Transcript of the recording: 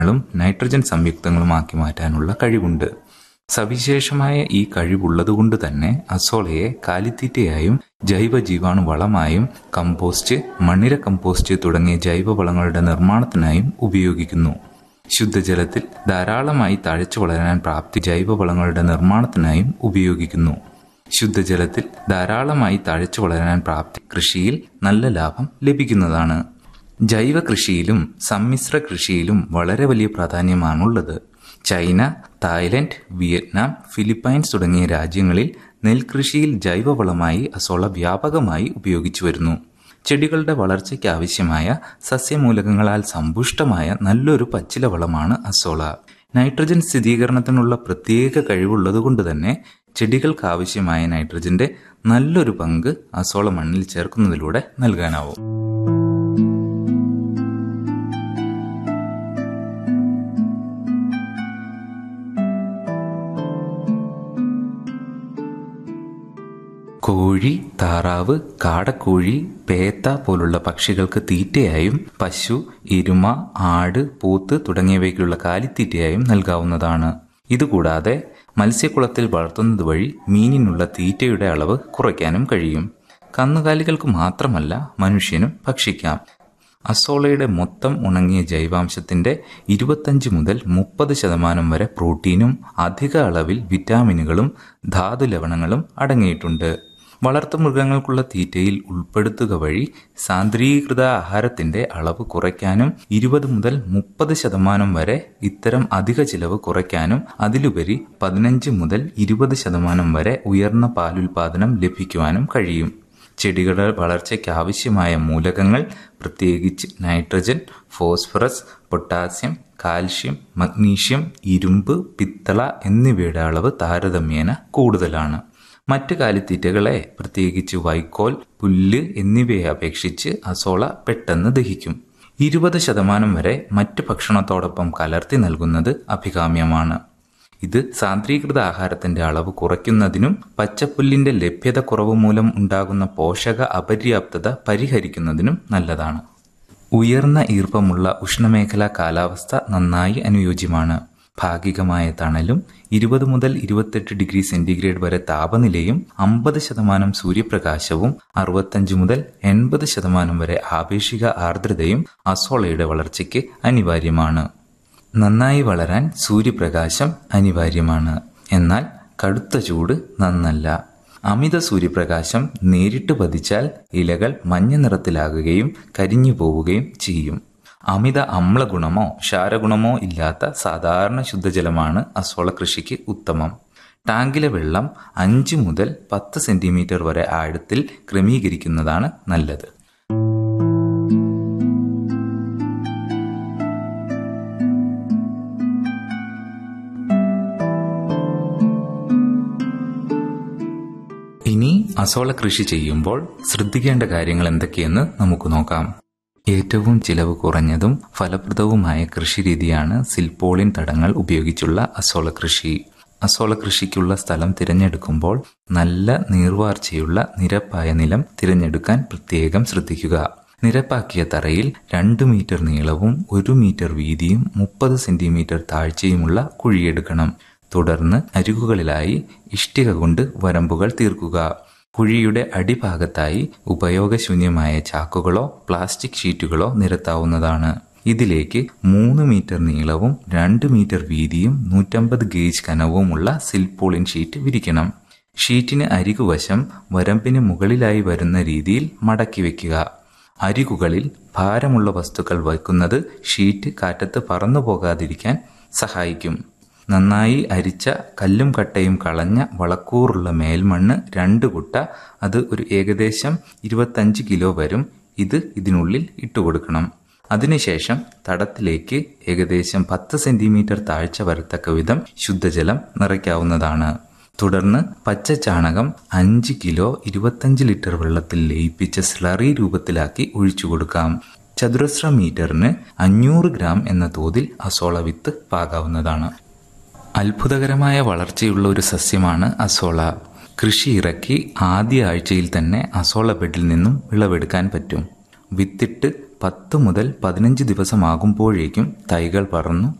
ങ്ങളും നൈട്രജൻ സംയുക്തങ്ങളുമാക്കി മാറ്റാനുള്ള കഴിവുണ്ട് സവിശേഷമായ ഈ കഴിവുള്ളതുകൊണ്ട് തന്നെ അസോളയെ കാലിത്തീറ്റയായും ജൈവ ജീവാണു വളമായും കമ്പോസ്റ്റ് മണ്ണിര കമ്പോസ്റ്റ് തുടങ്ങിയ ജൈവവളങ്ങളുടെ നിർമ്മാണത്തിനായും ഉപയോഗിക്കുന്നു ശുദ്ധജലത്തിൽ ധാരാളമായി തഴച്ചു വളരാൻ പ്രാപ്തി ജൈവവളങ്ങളുടെ നിർമ്മാണത്തിനായും ഉപയോഗിക്കുന്നു ശുദ്ധജലത്തിൽ ധാരാളമായി തഴച്ചു വളരാൻ പ്രാപ്തി കൃഷിയിൽ നല്ല ലാഭം ലഭിക്കുന്നതാണ് ജൈവ കൃഷിയിലും സമ്മിശ്ര കൃഷിയിലും വളരെ വലിയ പ്രാധാന്യമാണുള്ളത് ചൈന തായ്ലൻഡ് വിയറ്റ്നാം ഫിലിപ്പൈൻസ് തുടങ്ങിയ രാജ്യങ്ങളിൽ നെൽകൃഷിയിൽ ജൈവവളമായി അസോള വ്യാപകമായി ഉപയോഗിച്ചു വരുന്നു ചെടികളുടെ വളർച്ചയ്ക്ക് ആവശ്യമായ സസ്യമൂലകങ്ങളാൽ സമ്പുഷ്ടമായ നല്ലൊരു പച്ചില വളമാണ് അസോള നൈട്രജൻ സ്ഥിരീകരണത്തിനുള്ള പ്രത്യേക കഴിവുള്ളതുകൊണ്ട് തന്നെ ചെടികൾക്ക് ആവശ്യമായ നൈട്രജന്റെ നല്ലൊരു പങ്ക് അസോള മണ്ണിൽ ചേർക്കുന്നതിലൂടെ നൽകാനാവും കോഴി താറാവ് കാടക്കോഴി പേത്ത പോലുള്ള പക്ഷികൾക്ക് തീറ്റയായും പശു ഇരുമ ആട് പോത്ത് തുടങ്ങിയവയ്ക്കുള്ള കാലിത്തീറ്റയായും നൽകാവുന്നതാണ് ഇതുകൂടാതെ മത്സ്യക്കുളത്തിൽ വളർത്തുന്നത് വഴി മീനിനുള്ള തീറ്റയുടെ അളവ് കുറയ്ക്കാനും കഴിയും കന്നുകാലികൾക്ക് മാത്രമല്ല മനുഷ്യനും ഭക്ഷിക്കാം അസോളയുടെ മൊത്തം ഉണങ്ങിയ ജൈവാംശത്തിന്റെ ഇരുപത്തഞ്ച് മുതൽ മുപ്പത് ശതമാനം വരെ പ്രോട്ടീനും അധിക അളവിൽ വിറ്റാമിനുകളും ധാതു ലവണങ്ങളും അടങ്ങിയിട്ടുണ്ട് വളർത്തുമൃഗങ്ങൾക്കുള്ള തീറ്റയിൽ ഉൾപ്പെടുത്തുക വഴി സാന്ദ്രീകൃത ആഹാരത്തിന്റെ അളവ് കുറയ്ക്കാനും ഇരുപത് മുതൽ മുപ്പത് ശതമാനം വരെ ഇത്തരം അധിക ചിലവ് കുറയ്ക്കാനും അതിലുപരി പതിനഞ്ച് മുതൽ ഇരുപത് ശതമാനം വരെ ഉയർന്ന പാലുൽപാദനം ലഭിക്കുവാനും കഴിയും ചെടികളുടെ വളർച്ചയ്ക്ക് ആവശ്യമായ മൂലകങ്ങൾ പ്രത്യേകിച്ച് nitrogen phosphorus potassium calcium magnesium ഇരുമ്പ് പിത്തള എന്നിവയുടെ അളവ് താരതമ്യേന കൂടുതലാണ് മറ്റ് കാലിത്തീറ്റകളെ പ്രത്യേകിച്ച് വൈക്കോൽ പുല്ല് എന്നിവയെ അപേക്ഷിച്ച് അസോള പെട്ടെന്ന് ദഹിക്കും ഇരുപത് ശതമാനം വരെ മറ്റ് ഭക്ഷണത്തോടൊപ്പം കലർത്തി നൽകുന്നത് അഭികാമ്യമാണ് ഇത് സാന്ദ്രീകൃത ആഹാരത്തിന്റെ അളവ് കുറയ്ക്കുന്നതിനും പച്ചപ്പുല്ലിന്റെ ലഭ്യത കുറവ് മൂലം ഉണ്ടാകുന്ന പോഷക അപര്യാപ്തത പരിഹരിക്കുന്നതിനും നല്ലതാണ് ഉയർന്ന ഈർപ്പമുള്ള ഉഷ്ണമേഖലാ കാലാവസ്ഥ നന്നായി അനുയോജ്യമാണ് ഭാഗികമായ തണലും ഇരുപത് മുതൽ ഇരുപത്തെട്ട് ഡിഗ്രി സെന്റിഗ്രേഡ് വരെ താപനിലയും അമ്പത് ശതമാനം സൂര്യപ്രകാശവും അറുപത്തഞ്ച് മുതൽ എൺപത് ശതമാനം വരെ ആപേക്ഷിക ആർദ്രതയും അസോളയുടെ വളർച്ചയ്ക്ക് അനിവാര്യമാണ് നന്നായി വളരാൻ സൂര്യപ്രകാശം അനിവാര്യമാണ് എന്നാൽ കടുത്ത ചൂട് നന്നല്ല അമിത സൂര്യപ്രകാശം നേരിട്ട് പതിച്ചാൽ ഇലകൾ മഞ്ഞ നിറത്തിലാകുകയും കരിഞ്ഞു പോവുകയും ചെയ്യും അമിത അമ്ലഗുണമോ ക്ഷാരഗുണമോ ഇല്ലാത്ത സാധാരണ ശുദ്ധജലമാണ് അസോള കൃഷിക്ക് ഉത്തമം ടാങ്കിലെ വെള്ളം അഞ്ച് മുതൽ പത്ത് സെന്റിമീറ്റർ വരെ ആഴത്തിൽ ക്രമീകരിക്കുന്നതാണ് നല്ലത് ഇനി അസോള കൃഷി ചെയ്യുമ്പോൾ ശ്രദ്ധിക്കേണ്ട കാര്യങ്ങൾ എന്തൊക്കെയെന്ന് നമുക്ക് നോക്കാം ഏറ്റവും ചിലവ് കുറഞ്ഞതും ഫലപ്രദവുമായ കൃഷിരീതിയാണ് സിൽപോളിൻ തടങ്ങൾ ഉപയോഗിച്ചുള്ള അസോള കൃഷി അസോള കൃഷിക്കുള്ള സ്ഥലം തിരഞ്ഞെടുക്കുമ്പോൾ നല്ല നീർവാർച്ചയുള്ള നിരപ്പായ നിലം തിരഞ്ഞെടുക്കാൻ പ്രത്യേകം ശ്രദ്ധിക്കുക നിരപ്പാക്കിയ തറയിൽ രണ്ട് മീറ്റർ നീളവും ഒരു മീറ്റർ വീതിയും മുപ്പത് സെന്റിമീറ്റർ താഴ്ചയുമുള്ള കുഴിയെടുക്കണം തുടർന്ന് അരികുകളിലായി ഇഷ്ടിക കൊണ്ട് വരമ്പുകൾ തീർക്കുക കുഴിയുടെ അടിഭാഗത്തായി ഉപയോഗശൂന്യമായ ചാക്കുകളോ പ്ലാസ്റ്റിക് ഷീറ്റുകളോ നിരത്താവുന്നതാണ് ഇതിലേക്ക് മൂന്ന് മീറ്റർ നീളവും രണ്ട് മീറ്റർ വീതിയും നൂറ്റമ്പത് ഗേജ് കനവുമുള്ള സിൽപോളിൻ ഷീറ്റ് വിരിക്കണം ഷീറ്റിന് അരികുവശം വരമ്പിന് മുകളിലായി വരുന്ന രീതിയിൽ മടക്കി വെക്കുക അരികുകളിൽ ഭാരമുള്ള വസ്തുക്കൾ വയ്ക്കുന്നത് ഷീറ്റ് കാറ്റത്ത് പറന്നു പോകാതിരിക്കാൻ സഹായിക്കും നന്നായി അരിച്ച കല്ലും കട്ടയും കളഞ്ഞ വളക്കൂറുള്ള മേൽമണ്ണ് രണ്ട് കുട്ട അത് ഒരു ഏകദേശം ഇരുപത്തഞ്ച് കിലോ വരും ഇത് ഇതിനുള്ളിൽ ഇട്ടുകൊടുക്കണം അതിനുശേഷം തടത്തിലേക്ക് ഏകദേശം പത്ത് സെന്റിമീറ്റർ താഴ്ച വരത്തക്ക വിധം ശുദ്ധജലം നിറയ്ക്കാവുന്നതാണ് തുടർന്ന് പച്ച ചാണകം അഞ്ച് കിലോ ഇരുപത്തഞ്ച് ലിറ്റർ വെള്ളത്തിൽ ലയിപ്പിച്ച സ്ലറി രൂപത്തിലാക്കി ഒഴിച്ചു കൊടുക്കാം ചതുരശ്ര മീറ്ററിന് അഞ്ഞൂറ് ഗ്രാം എന്ന തോതിൽ അസോള വിത്ത് പാകാവുന്നതാണ് അത്ഭുതകരമായ വളർച്ചയുള്ള ഒരു സസ്യമാണ് അസോള കൃഷി ഇറക്കി ആദ്യ ആഴ്ചയിൽ തന്നെ അസോള ബെഡിൽ നിന്നും വിളവെടുക്കാൻ പറ്റും വിത്തിട്ട് പത്ത് മുതൽ പതിനഞ്ച് ദിവസമാകുമ്പോഴേക്കും തൈകൾ പറന്നു